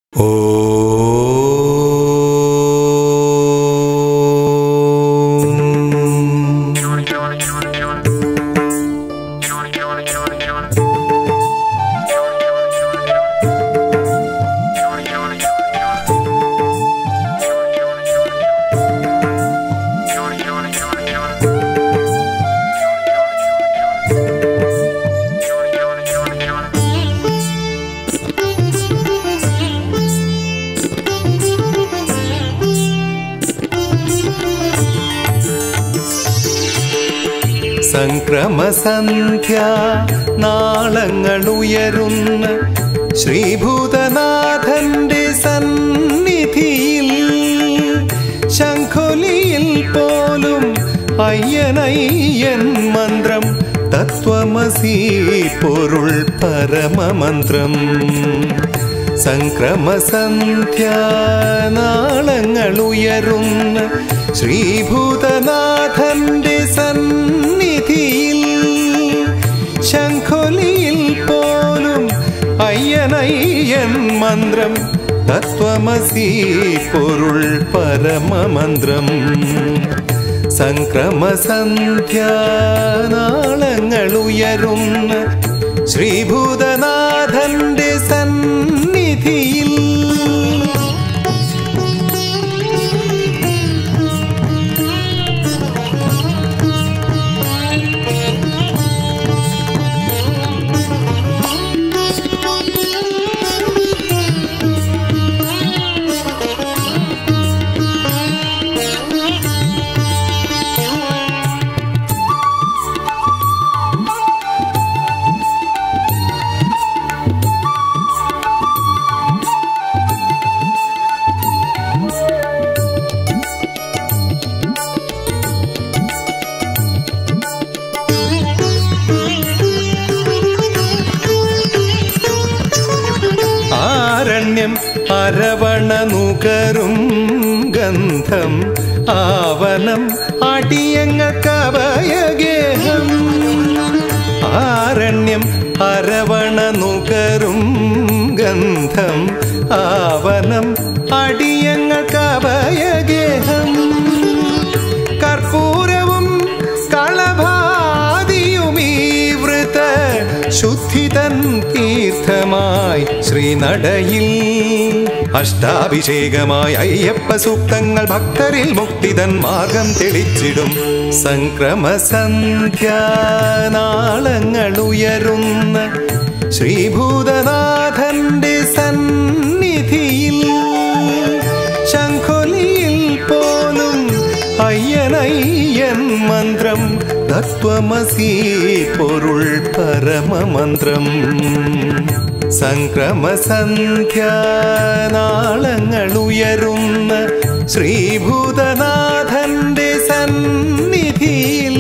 സംക്രമസന്ധ്യ നാളങ്ങളുയരുന്ന ശ്രീഭൂതനാഥന്റെ സന്നിധിയിൽ ശംഖുലിയിൽ പോലും അയ്യനയ്യൻ മന്ത്രം തത്വമസി പൊരുൾ പരമമന്ത്രം സംക്രമസന്ധ്യ നാളങ്ങളുയരുന്ന ശ്രീഭൂതനാഥന്റെ സന്നിധിയിൽ ശംഖുലിയിൽ പോലും അയ്യനയ്യൻ മന്ത്രം തത്വമസി പൊരുൾ പരമമന്ത്രം സംക്രമസന്ധ്യ നാളങ്ങളുയരുന്ന ശ്രീഭൂതനാഥന്റെ സന്നിധിയിൽ ആരണ്യം അരവണ നുകരും ഗന്ധം ആവനം അടിയങ്ങൾക്കവയഗേഹം ആരണ്യം അരവണ നുകരും ഗന്ധം ആവനം അടിയങ്ങൾക്കവയഗേഹം കർപ്പൂരവും കളഭാതിയുമീ വൃത ശുദ്ധിതൻ തീർത്ഥമായി ശ്രീനടയിൽ അഷ്ടാഭിഷേകമായി അയ്യപ്പ സൂക്തങ്ങൾ ഭക്തരിൽ മുക്തിതൻ മാർഗം തെളിച്ചിടും സംക്രമസന്ധ്യ നാളങ്ങൾ ഉയരുന്ന ശ്രീഭൂതനാഥന്റെ സന്നിധിയിൽ ശംഖുലിയിൽ പോലും അയ്യനയ്യൻ മന്ത്രം തത്വമസി പൊരുൾ പരമമന്ത്രം സംക്രമസന്ധ്യ നാളങ്ങൾ ഉയരുന്ന ശ്രീഭൂതനാഥന്റെ സന്നിധിയിൽ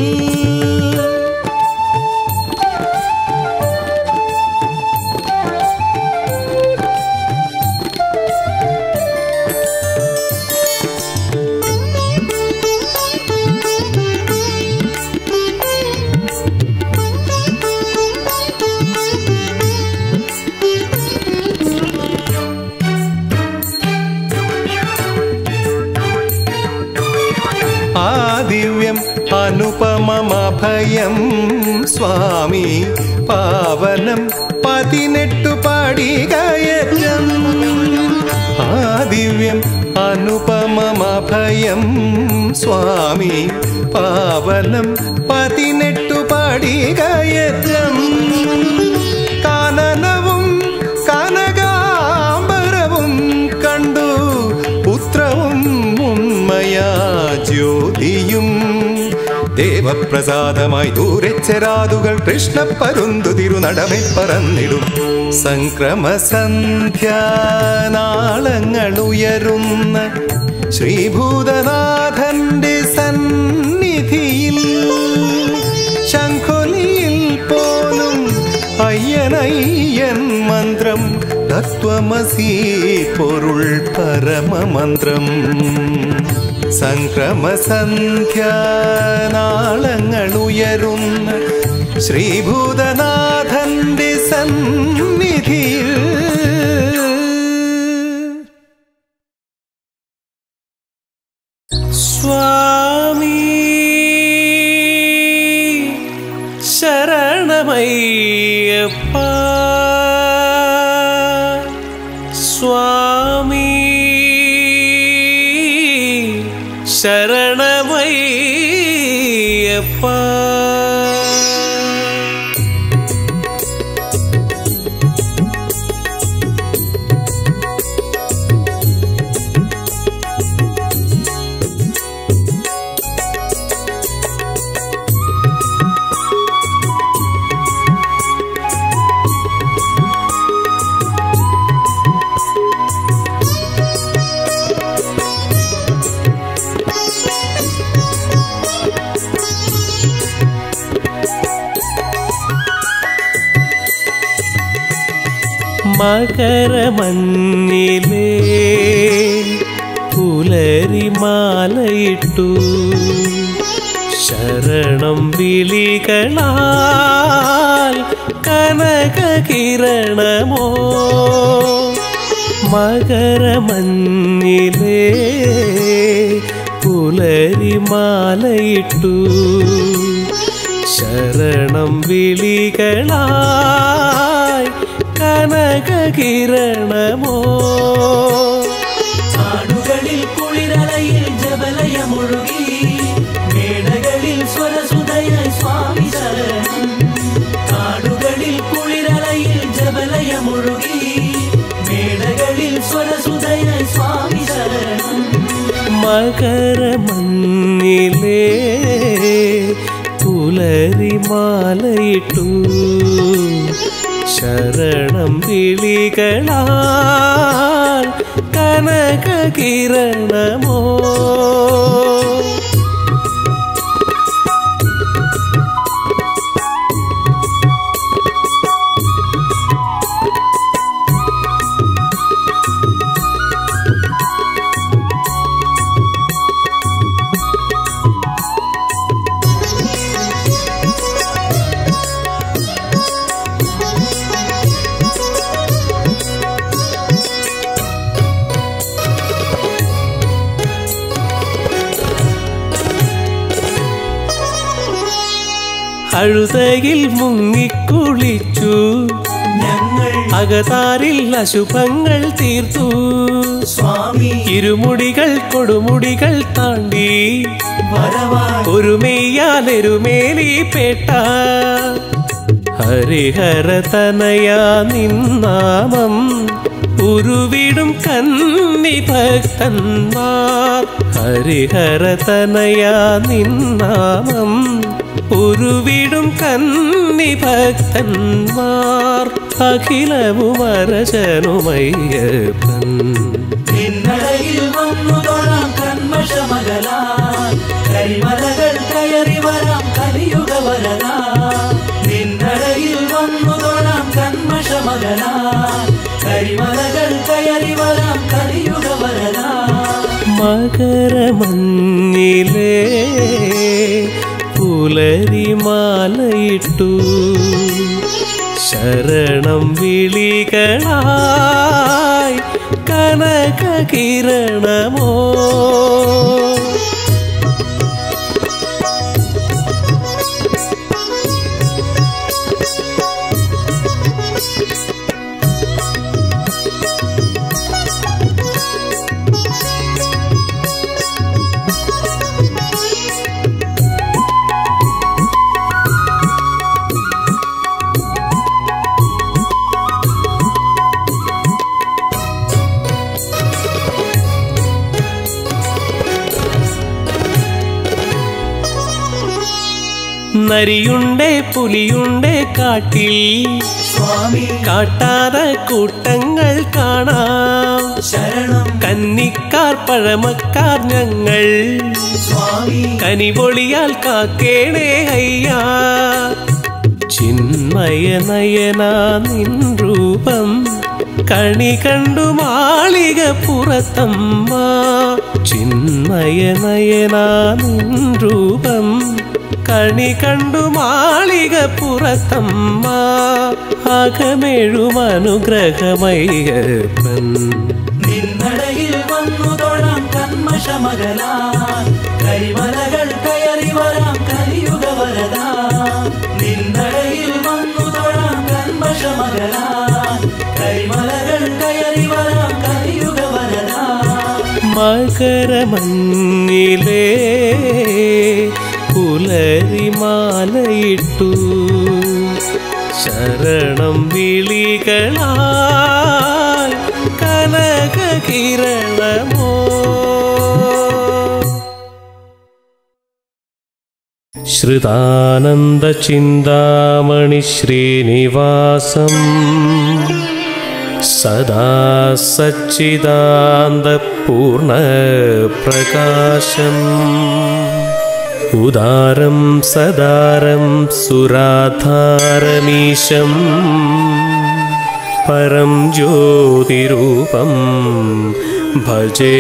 ആ ദിവ്യം അനുപമമഭയം സ്വാമി പാവനം പതിനെട്ടു പടികയറ്റം ആ ദിവ്യം അനുപമമഭയം സ്വാമി പാവനം പതിനെട്ടു പടികയറ്റം കാനനവും കനകാംബരവും കണ്ടു പുത്രവും ഉന്മയാ ജ്യോതിയും ദേവപ്രസാദമായി ദൂരെച്ചരാതുകൾ കൃഷ്ണപ്പരുന്തു തിരുനടമെ പറന്നിടും സംക്രമസന്ധ്യ നാളങ്ങൾ ഉയരുന്ന ശ്രീഭൂതനാഥന്റെ സന്നിധിയിൽ ശംഖുലിയിൽ പോലും അയ്യനയ്യൻ മന്ത്രം തത്വമസി പൊരുൾ പരമമന്ത്രം സംക്രമസന്ധ്യ നാളങ്ങൾ ഉയരുന്ന ശ്രീഭൂതനാഥന്റെ സന്നിധിയിൽ അയ്യപ്പ മകരമഞ്ഞിലേ പുലരിമാലയിട്ടു ശരണം വിളികളാൽ കനകകിരണമോ മകരമഞ്ഞിലേ പുലരിമാലയിട്ടു ശരണം വിളികളായി കനകകിരണമോ കാടുകളിൽ കുളിരലയിൽ ജബലയമൊഴുകി മേടകളിൽ സ്വരസുതയായി സ്വാമി ശരണം കാടുകളിൽ കുളിരലയിൽ ജബലയമൊഴുകി മേടകളിൽ സ്വരസുതയായി സ്വാമി ശരണം മകരമഞ്ഞിലേ പുലരിമാലയിട്ടു ശരണം വിളികളാൽ കനകകിരണമോ അഴുതയിൽ മുങ്ങിക്കുളിച്ചു ഞങ്ങൾ അകതാരിൽ അശുഭങ്ങൾ തീർത്തു സ്വാമി ഇരുമുടികൾ കൊടുമുടികൾ താണ്ടി വരവായി ഒരു മെയ്യാലെരുമേലി പേട്ട ഹരിഹര തനയാ നിന്നാമം ഉരുവിടും കന്നി ഭക്തന്മാർ ഹരിഹര തനയാ നിന്നാമം ഉരുവിടും കന്നി ഭക്തന്മാർ അഖിലവും അരശനുമയ്യപ്പൻ നിന്നടയിൽ വന്നു തൊഴാം കന്മഷമകലാൻ കരിമലകൾ കയറി വരാം കലിയുഗ വരദാ നിന്നടയിൽ വന്നു തൊഴാം കന്മഷമകലാൻ കരിമലകൾ കയറി വരാം കലിയുഗ വരദാ മകരമഞ്ഞിലേ പുലരിമാലയിട്ടു ശരണം വിളികളായി കനകകിരണമോ നരിയുണ്ടേ പുലിയുണ്ടേ കാട്ടിൽ സ്വാമി കാട്ടാത കൂട്ടങ്ങൾ കാണാം ശരണം കന്നിക്കാർ പഴമക്കാർ ഞങ്ങൾ സ്വാമി കനിപൊളിയാൽ കാക്കേണേ അയ്യാ ചിന്മയ നയന നിൻ രൂപം കണി കണ്ടു മാളിക പുറത്തമ്മ ചിന്മയ നയന നിൻ രൂപം കണി കണ്ടു മാളിക പുറത്തമ്മ അകമെഴും അനുഗ്രഹമയ്യപ്പൻ നിന്നടയിൽ വന്നു തൊഴാം കന്മഷമകലാൻ കരിമലകൾ കയറി വരാം കലിയുഗ വരദാ നിന്നടയിൽ വന്നു തൊഴാം കന്മഷമകലാൻ കരിമലകൾ കയറി വരാം കലിയുഗ വരദാ മകരമഞ്ഞിലേ പുലരിമാലയിട്ടു ശരണം വിളികളാൽ കനകകിരണമോ ശ്രുതാനന്ദചിന്താമണി ശ്രീനിവാസം സദാ സച്ചിദാന്തപൂർണപ്രകാശം ഉദാരം സദാരം സുരാധാരമീശം പരം ജ്യോതിരൂപം ഭജേ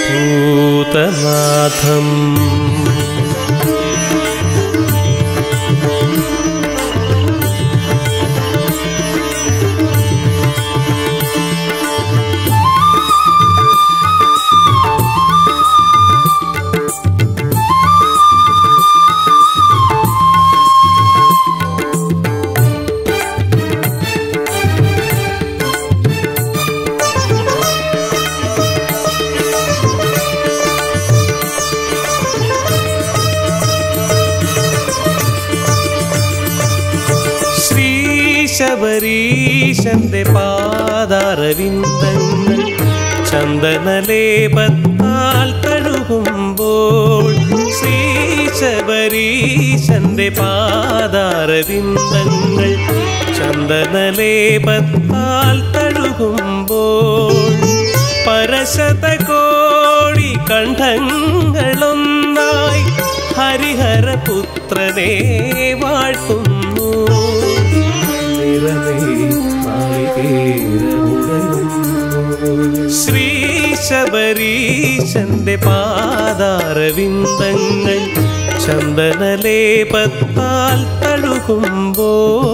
ഭൂതനാഥം ശ്രീ ശബരീശന്റെ പാദാരവിന്ദങ്ങൾ ചന്ദനലേപത്താൽ തഴുകുമ്പോൾ ശ്രീ ശബരീശന്റെ പാദാരവിന്ദങ്ങൾ ചന്ദനലേപത്താൽ തഴുകുമ്പോൾ പരശത കോടി കണ്ഠങ്ങളൊന്നായി ഹരിഹരപുത്രനെ വാഴ്ത്തുന്നു നിറമേ നാളികേരമുടയുന്നു. ശ്രീ ശബരീശന്റെ പാദാരവിന്ദങ്ങൾ ചന്ദനലേപത്താൽ തഴുകുമ്പോ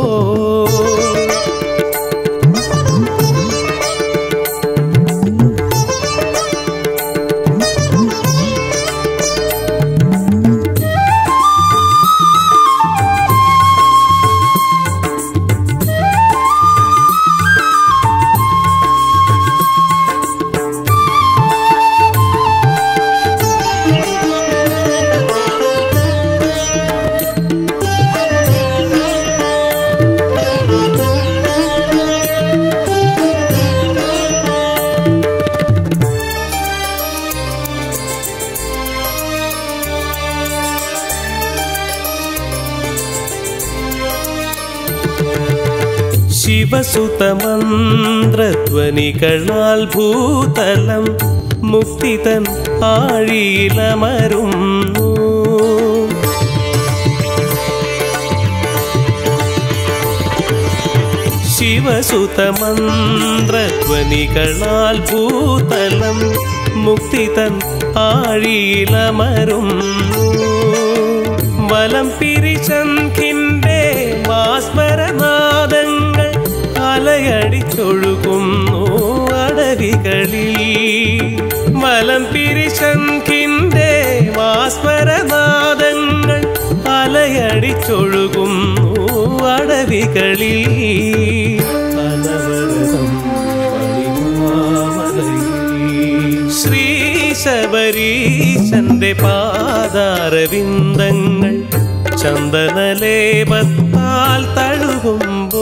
ശിവസുതമന്ത്രധ്വനികളാൽ ഭൂതലം മുക്തിതൻ ആഴിയിലമരുന്നു ശിവസുതമന്ത്രധ്വനികളാൽ ഭൂതലം മുക്തിതൻ ആഴിയിലമരുന്നു വലം പിരിശങ്കിൻ്റെ മാസ്മരനാദങ്ങൾ അലയടിച്ചൊഴുകുന്നു അടവികളിൽ വലം പിരിശങ്കിൻ്റെ മാസ്മരനാദങ്ങൾ അലയടിച്ചൊഴുകുന്നു അടവികളിൽ അനവരതം മണിമാമലയിൽ ശ്രീ ശബരീശന്റെ പാദാരവിന്ദങ്ങൾ ചന്ദനലേപത്താൽ തഴുകുമ്പോ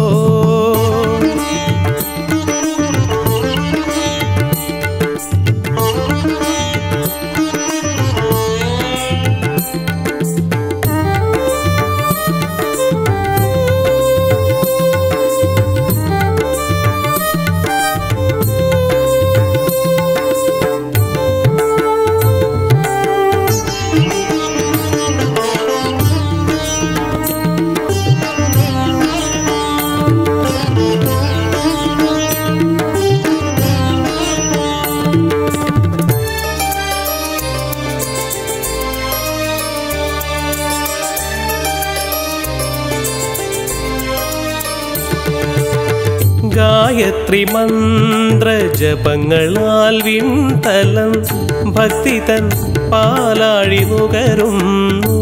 ഗായത്രി മന്ത്ര ജപങ്ങളാൽ വിൺതലം ഭക്തി തൻ പാലാഴി നുകരുന്നു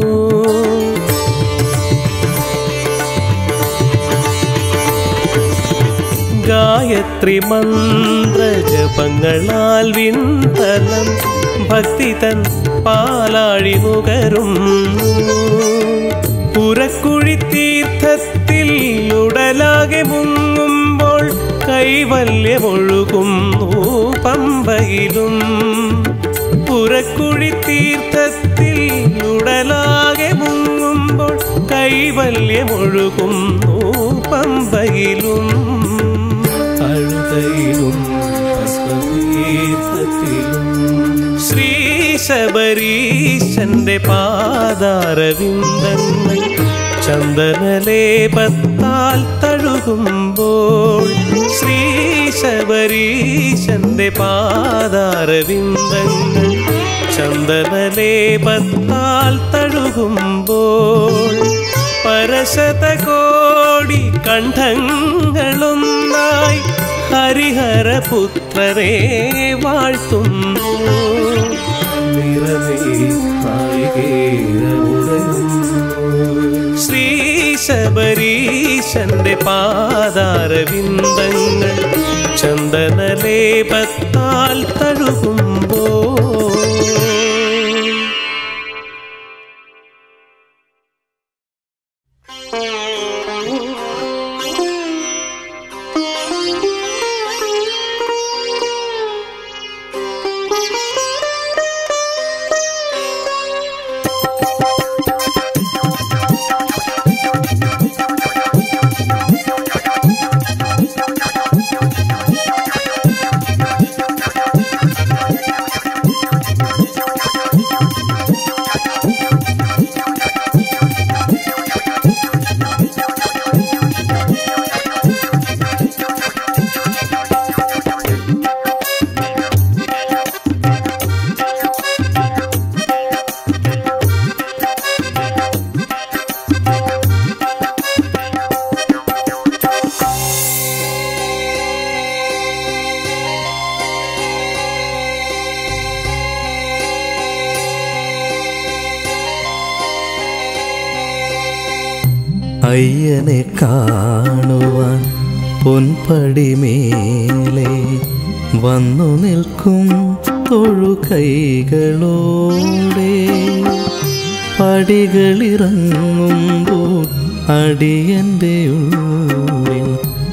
ഗായത്രി മന്ത്ര ജപങ്ങളാൽ വിൺതലം ഭക്തി തൻ പാലാഴി നുകരുന്നു പുരക്കുഴി തീർത്ഥത്തിൽ ഉടലാകെ മുങ്ങുമ്പോൾ കൈവല്യമൊഴുകുന്നു പമ്പയിലും പുരക്കുഴി തീർത്ഥത്തിൽ ഉടലാകെ മുങ്ങുമ്പോൾ കൈവല്യമൊഴുകുന്നു പമ്പയിലും അഴുതയിലും ഭസ്മതീർത്ഥത്തിലും ശ്രീ ശബരീശന്റെ പാതാരവിന്ദങ്ങൾ ചന്ദനലേപത്താൽ തഴുകുമ്പോൾ ശ്രീ ശബരീശന്റെ പാതാരവിന്ദങ്ങൾ ചന്ദനലേപത്താൽ തഴുകുമ്പോൾ പരശതകോടി കണ്ഠങ്ങളൊന്നായി ഹരിഹരപുത്രരെ വാഴ്ത്തുന്നു നിറമേ ശ്രീ ശബരീശന്റെ പാതാരവിന്ദങ്ങൾ ചന്ദനലേപത്താൽ തഴുകുമ്പോൾ അയ്യനെ കാണുവാൻ പൊൻപടിമേലെ വന്നു നിൽക്കും തൊഴുകൈകളോടെ പടികളിറങ്ങുമ്പോൾ അടിയൻ്റെ ഉള്ളിൽ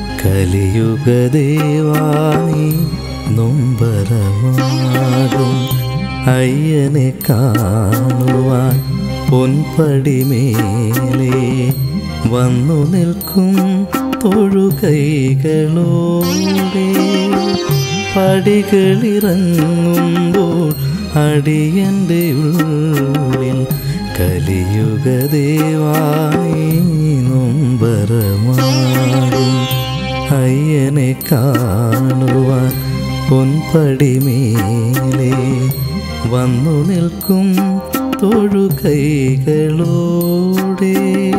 കലിയുഗദേവാനി നൊമ്പരമാകും അയ്യനെ കാണുവാൻ പൊൻപടിമേലെ വന്നു നിൽക്കും തൊഴുകൈകളോടെ പടികളിറങ്ങുമ്പോൾ അടിയൻ്റെ ഉള്ളിൽ കലിയുഗദേവാനി നൊമ്പരമാകും അയ്യനെ കാണുവാൻ പൊൻപടിമേലെ വന്നു നിൽക്കും തൊഴുകൈകളോടെ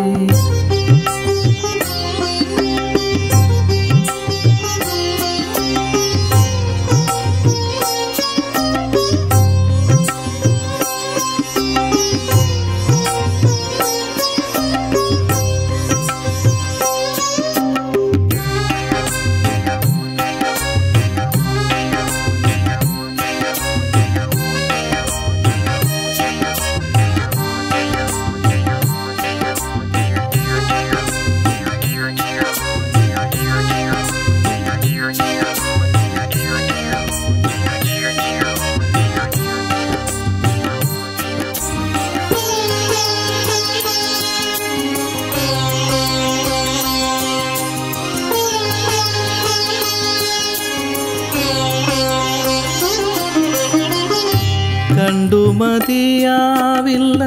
കണ്ടുമതിയാവില്ല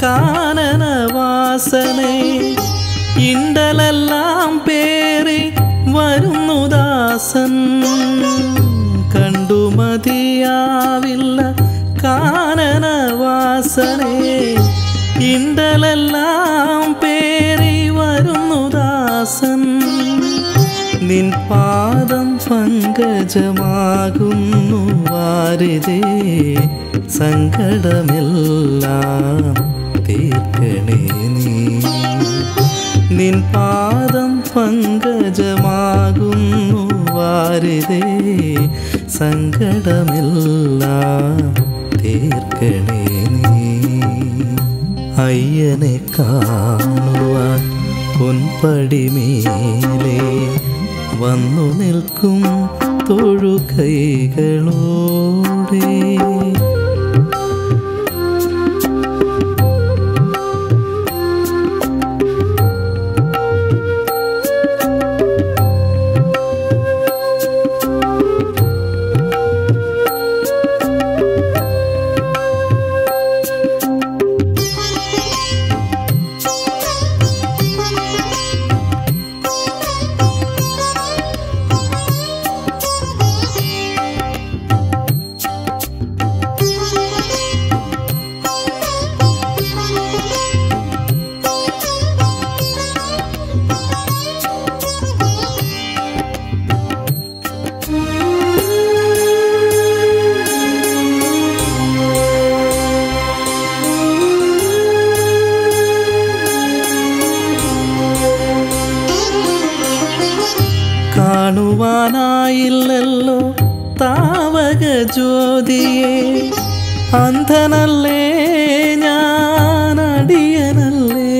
കാനനവാസനെ ഇണ്ടലെല്ലാം പേറി വരുന്നു ദാസൻ കണ്ടുമതിയാവില്ല കാനനവാസനെ ഇണ്ടലെല്ലാം പേറി വരുന്നു ദാസൻ നിൻ പാദം പങ്കജമാകുന്നു വാരിതേ സങ്കടമെല്ലാം തീർക്കണേ നീ നിൻ പാദം പങ്കജമാകുന്നു വാരിതേ സങ്കടമെല്ലാം തീർക്കണേ നീ അയ്യനെ കാണുവാൻ പൊൻപടിമേലെ വന്നു നിൽക്കും തൊഴുകൈകളോടെ കാണുവാനായില്ലല്ലോ താവക ജ്യോതിയെ അന്ധനല്ലേ ഞാൻ അടിയനല്ലേ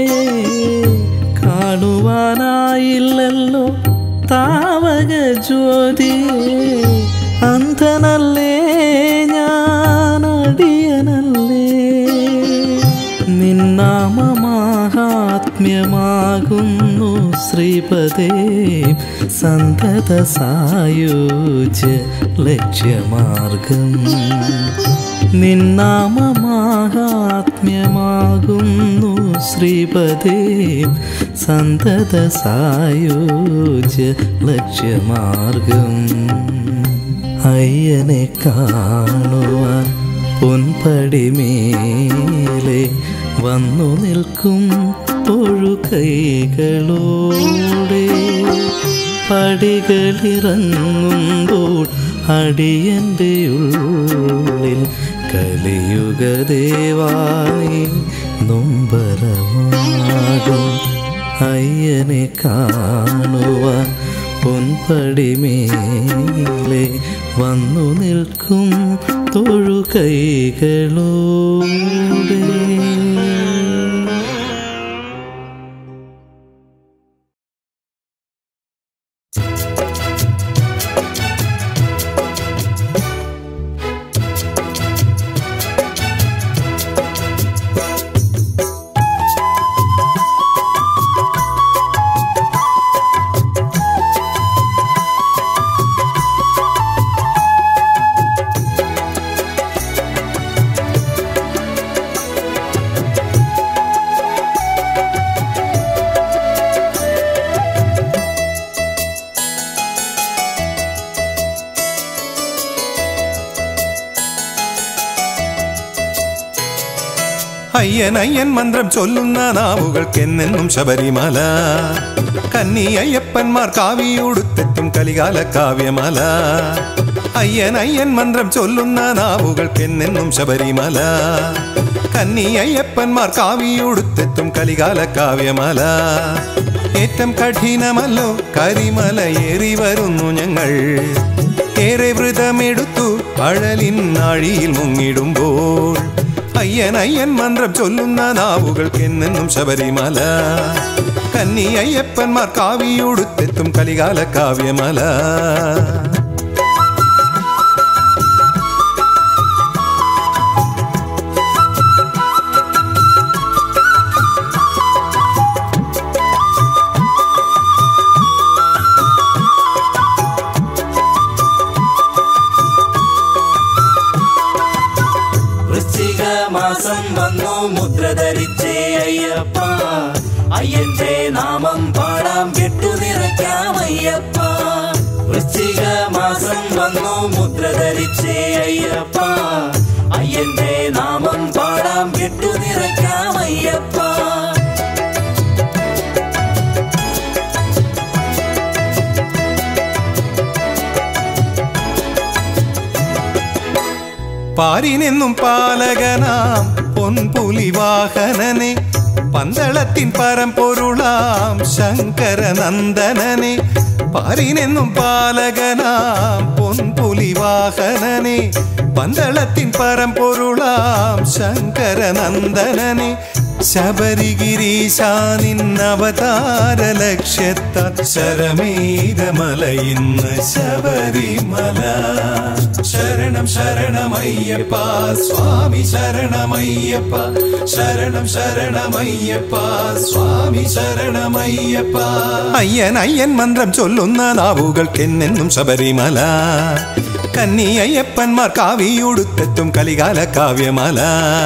കാണുവാനായില്ലല്ലോ താവക ജ്യോതിയെ അന്ധനല്ലേ ഞാൻ അടിയനല്ലേ നിന്നാമമാഹാത്മ്യമാകുന്നു ശ്രീപദേ സന്തത സായുജ്യ ലക്ഷ്യമാർഗം നിന്നാമമാഹാത്മ്യമാകുന്നു ശ്രീപദേ സന്തത സായുജ്യ ലക്ഷ്യമാർഗം അയ്യനെ കാണുവാൻ പൊൻപടിമേലെ വന്നു നിൽക്കും തൊഴുകൈകളോടെ പടികളിറങ്ങുമ്പോൾ അടിയൻ്റെ ഉള്ളിൽ കലിയുഗദേവായി നൊമ്പരമാകും അയ്യനെ കാണുവാൻ പൊൻപടിമേലെ വന്നു നിൽക്കും തൊഴുകൈകളോടെ അയ്യൻ അയ്യൻ മന്ത്രം ചൊല്ലുന്ന നാവുകൾക്കെന്നെന്നും ശബരിമല കന്നി അയ്യപ്പന്മാർ കാവിയുടുത്തെത്തും കലികാല കാവ്യമല അയ്യൻ അയ്യൻ മന്ത്രം ചൊല്ലുന്ന നാവുകൾക്കെന്നെന്നും ശബരിമല കന്നി അയ്യപ്പന്മാർ കാവിയുടുത്തെത്തും കലികാല കാവ്യമല ഏറ്റം കഠിനമല്ലോ കരിമല ഏറി വരുന്നു ഞങ്ങൾ ഏറെ വ്രതമെടുത്തു അഴലിൻ നാഴിയിൽ മുങ്ങിടുമ്പോൾ അയ്യൻ അയ്യൻ മന്ത്രം ചൊല്ലുന്ന നാവുകൾക്കെന്നെന്നും ശബരിമല കന്നി അയ്യപ്പന്മാർ കാവിയുടുത്തെത്തും കലികാല കാവ്യമല വൃശ്ചിക മാസം വന്നു മുദ്ര ധരിച്ചേ അയ്യപ്പ അയ്യന്റെ നാമം പാടാം കെട്ടു നിറയ്ക്കാം അയ്യപ്പ വൃശ്ചിക മാസം വന്നു മുദ്ര ധരിച്ചേ അയ്യപ്പ അയ്യന്റെ നാമം പാടാം കെട്ടു നിറയ്ക്കാം അയ്യപ്പ പാരിനെന്നും പാലകനാം പൊൻപുലി വാഹനനെ പന്തളത്തിൻ പരമ്പൊരുളാം ശങ്കരനന്ദനനെ പാരിനെന്നും പാലകനാം പൊൻപുലിവാഹനനെ പന്തളത്തിൻ പരമ്പൊരുളാം ശങ്കരനന്ദനനെ ശബരിഗിരീശാനിന്നവതാര ലക്ഷ്യത്താൽ ശരമേതമല ഇന്ന് ശബരിമല ശരണം ശരണമയ്യപ്പ സ്വാമി ശരണമയ്യപ്പ ശരണം ശരണമയ്യപ്പ സ്വാമി ശരണമയ്യപ്പ അയ്യൻ അയ്യൻ മന്ത്രം ചൊല്ലുന്ന നാവുകൾക്കെന്നെന്നും ശബരിമല കന്നി അയ്യപ്പന്മാർ കാവിയുടുത്തെത്തും കലികാല കാവ്യമല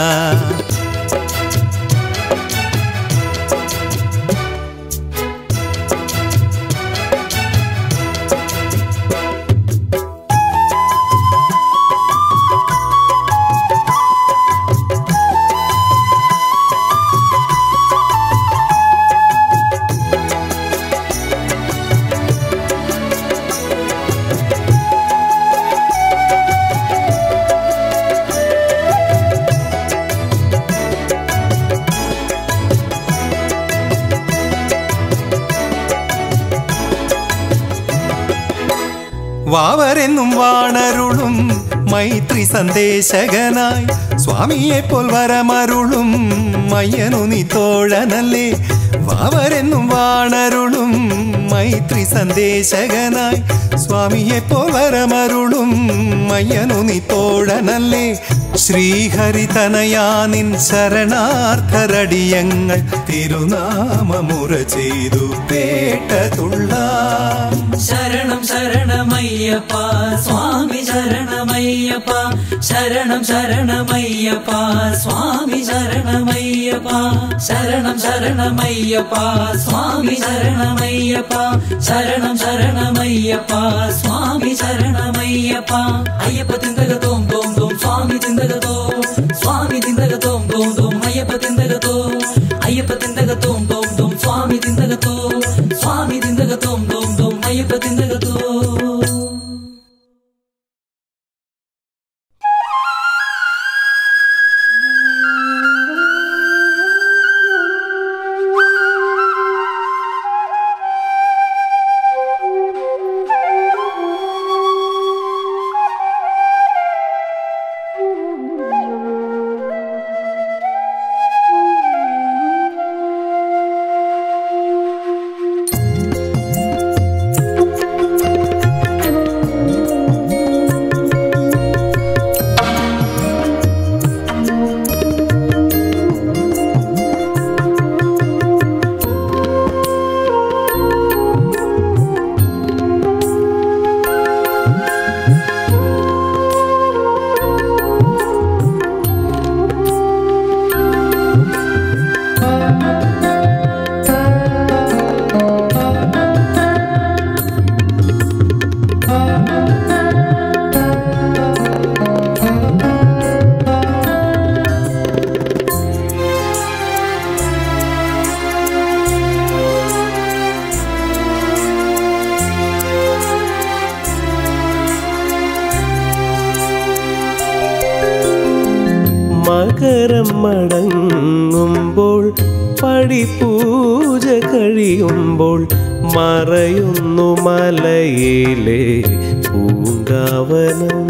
വാവരെന്നും വാണരുളും മൈത്രി സന്ദേശകനായി സ്വാമിയെ പോൽ വരമരുളും മയ്യനു നീ തോഴനല്ലേ വാവരെന്നും വാണരുളും മൈത്രി സന്ദേശകനായി സ്വാമിയെ പോൽ വരമരുളും മയ്യനു നീ തോഴനല്ലേ ശ്രീഹരിതനയാനിൻ ശരണാർത്ഥരടിയങ്ങൾ തിരുനാമമുറ ചെയ്തു പേട്ടതുള്ളാം ശരണം ശരണമയ്യപ്പ സ്വാമി ശരണമയ്യപ്പ ശരണം ശരണമയ്യപ്പ സ്വാമി ശരണമയ്യപ്പ ശരണം ശരണമയ്യപ്പ സ്വാമി ശരണമയ്യപ്പ ശരണം ശരണമയ്യപ്പ സ്വാമി ശരണമയ്യപ്പ അയ്യപ്പ തിന്തക തോം തോം തോം സ്വാമി തിന്തക തോം സ്വാമി തിന്തക തോം തോം തോം അയ്യപ്പ തിന്തക തോം അയ്യപ്പ തിന്തക തോം തോം തോം സ്വാമി തിന്തക തോം സ്വാമി തിന്തക തോം തോം തോം അയ്യപ്പ തിന്തക തോം മകരം മടങ്ങുമ്പോൾ പടിപൂജ കഴിയുമ്പോൾ മറയുന്നു മലയിലെ പൂങ്കാവനം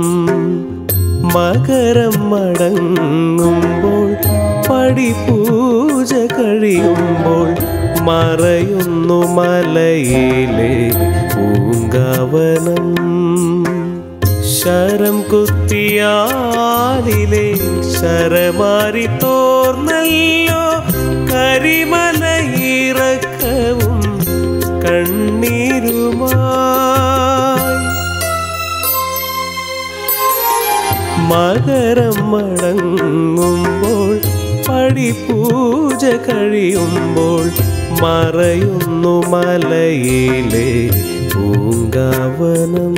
മകരം മടങ്ങുമ്പോൾ പടിപൂജ കഴിയുമ്പോൾ മറയുന്നു മലയിലെ പൂങ്കാവനം ശരം കുത്തിയാലിലെ ശരമാരി തോർന്നല്ലോ കരിമലയിറക്കവും കണ്ണീരുമായി മകരം മടങ്ങുമ്പോൾ പടിപൂജ കഴിയുമ്പോൾ മറയുന്നു മലയിലെ പൂങ്കാവനം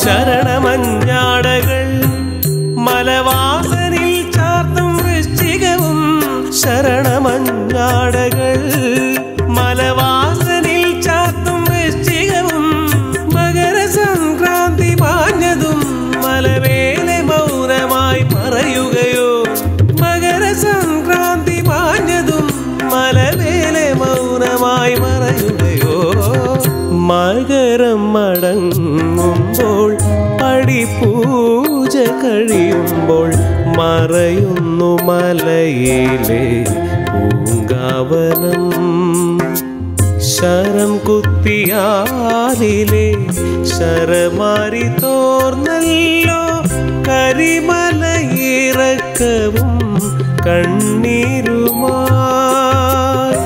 ശരണമഞ്ഞാടകൾ മലവാസനിൽ ചാർത്തും വൃശ്ചികവും ശരണമഞ്ഞാടകൾ മലവാസനിൽ ചാർത്തും വൃശ്ചികവും മകരസംക്രാന്തി മാഞ്ഞതും മലവേലെ മൗനമായി പറയുകയോ മകരസംക്രാന്തി മാഞ്ഞതും മലവേലെ മൗനമായി മറയുകയോ മകരം മടങ്ങുമ്പോൾ പടിപൂജ കഴിയുമ്പോൾ മറയുന്നു മലയിലെ പൂങ്കാവനം ശരം കുത്തിയാലിലെ ശരമാരി തോർന്നല്ലോ കരിമലയിറക്കവും കണ്ണീരുമായി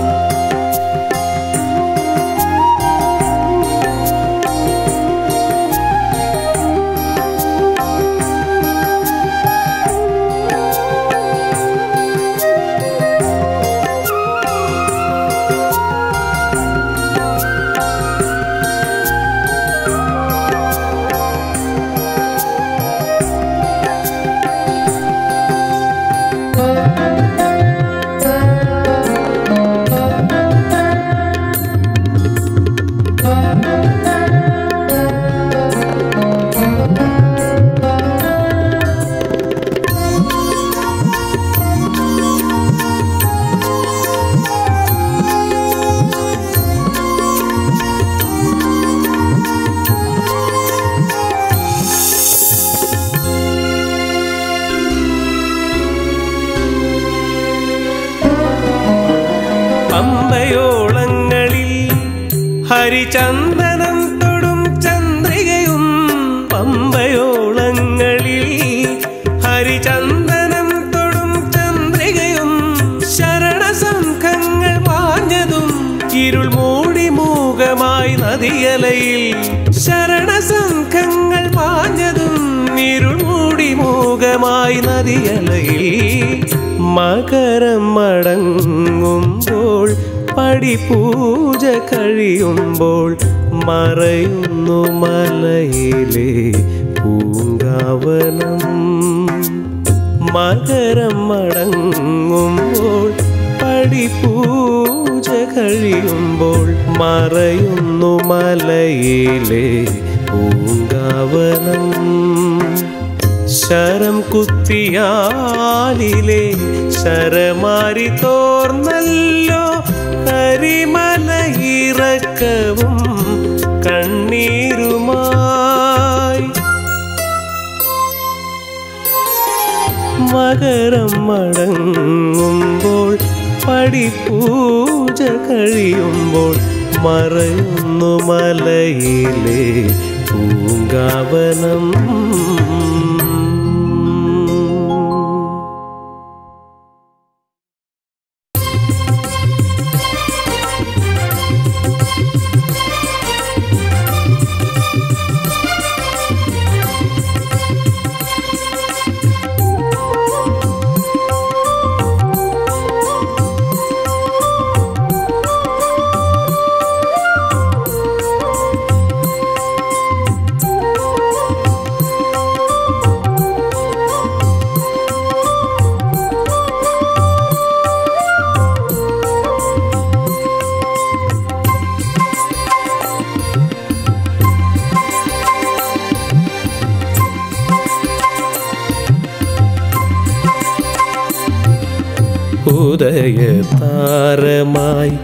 പമ്പയോളങ്ങളിൽ ഹരിചന്ദനം തൊടും ചന്ദ്രികയും പമ്പയോളങ്ങളിൽ ഹരിചന്ദനം തൊടും ചന്ദ്രികയും ശരണസംഘങ്ങൾ മാഞ്ഞതും ഇരുൾ മൂടി മൂകമായി നദിയലയിൽ ശരണസംഘങ്ങൾ മാഞ്ഞതും ഇരുൾ മൂടി മൂകമായി നദിയലയിൽ മകരം മടങ്ങുമ്പോൾ പടിപൂജ കഴിയുമ്പോൾ മറയുന്നു മലയിലെ പൂങ്കാവനം മകരം മടങ്ങുമ്പോൾ പടിപൂജ കഴിയുമ്പോൾ മറയുന്നു മലയിലെ പൂങ്കാവനം ശരം കുത്തിയാലിലെ ശരമാരി തോർന്നല്ലോ കരിമലയിറക്കവും കണ്ണീരുമായി മകരം മടങ്ങുമ്പോൾ പടിപൂജ കഴിയുമ്പോൾ മറയുന്നു മലയിലെ പൂങ്കാവനം ഉദയതാരമായി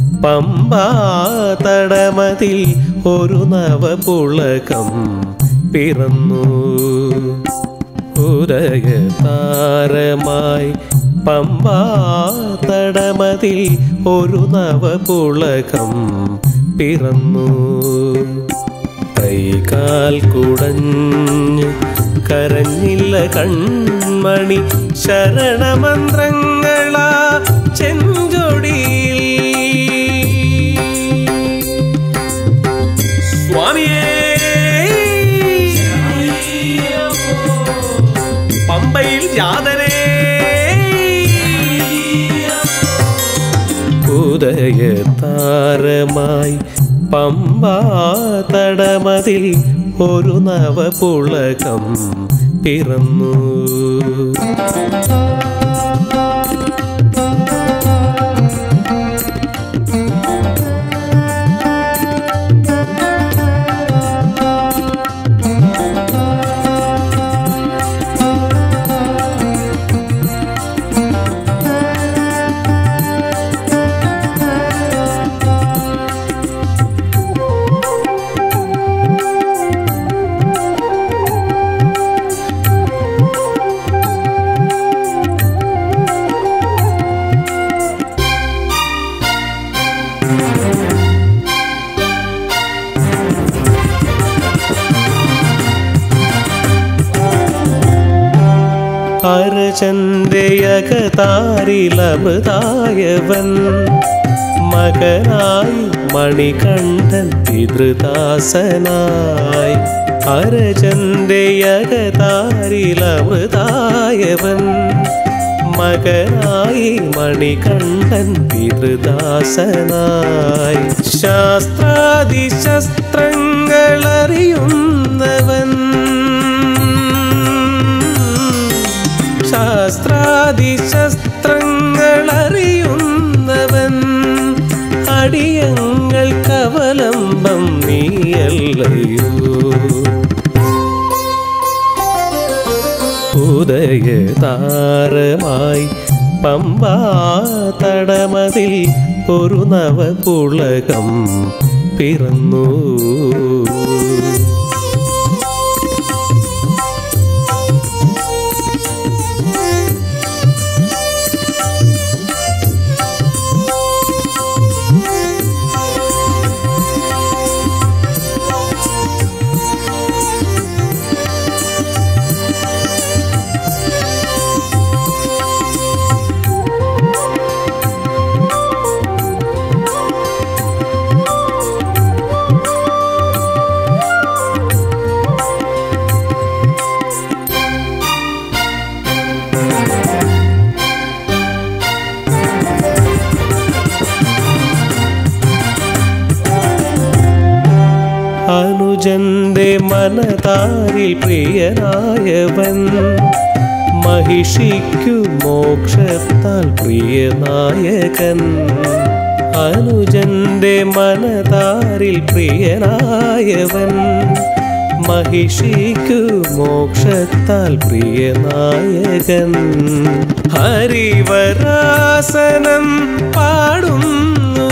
പമ്പാതടമതിൽ ഒരു നവപുളകം പിറന്നു ഉദയതാരമായി പമ്പാതടമതിൽ ഒരു നവപുളകം പിറന്നു കൈകാൽ കുടഞ്ഞ് കരഞ്ഞില്ല കൺമണി ശരണമന്ത്രങ്ങളാ ചെഞ്ചൊടിയിൽ സ്വാമിയേ പമ്പയിൽ ജാതനേ ഉദയതാരമായി പമ്പാതടമതിൽ ഒരു നവപുളകം പിറന്നു അരചന്ദ്രയകതാരിലമൃതായവൻ മകനായി മണികണ്ഠൻ പിതൃദാസനായി അരചന്ദ്രയകതാരിലമൃതായവൻ മകനായി മണികണ്ഠൻ പിതൃദാസനായി ശാസ്ത്രാദി ശസ്ത്രങ്ങളറിയുന്നവൻ ശാസ്ത്രാദി ശസ്ത്രങ്ങളറിയുന്നവൻ അടിയങ്ങൾ കവലംബം നീയല്ലയോ ഉദയതാരമായി പമ്പാ തടമതിൽ ഒരു നവപുളകം പിറന്നു അനുജന്റെ മനതാരിൽ പ്രിയനായവൻ മഹിഷിക്കു മോക്ഷത്താൽ പ്രിയനായകൻ അനുജന്റെ മനതാരിൽ പ്രിയനായവൻ മഹിഷിക്കു മോക്ഷത്താൽ പ്രിയനായകൻ ഹരിവരാസനം പാടുന്നു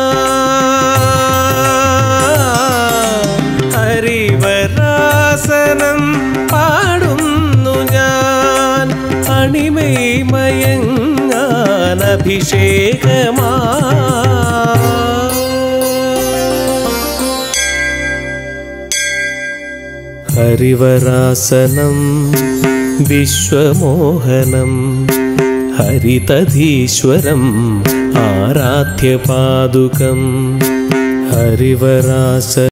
ഞാൻ ഹരിവരാസനം പാടുന്നു ഞാൻ അണിമയമയങ്ങാൻ അഭിഷേകമാ ഹരിവരാസനം വിശ്വമോഹനം ഹരിതധീശ്വരം ആരാധ്യപാദുകം ഹരിവരാസ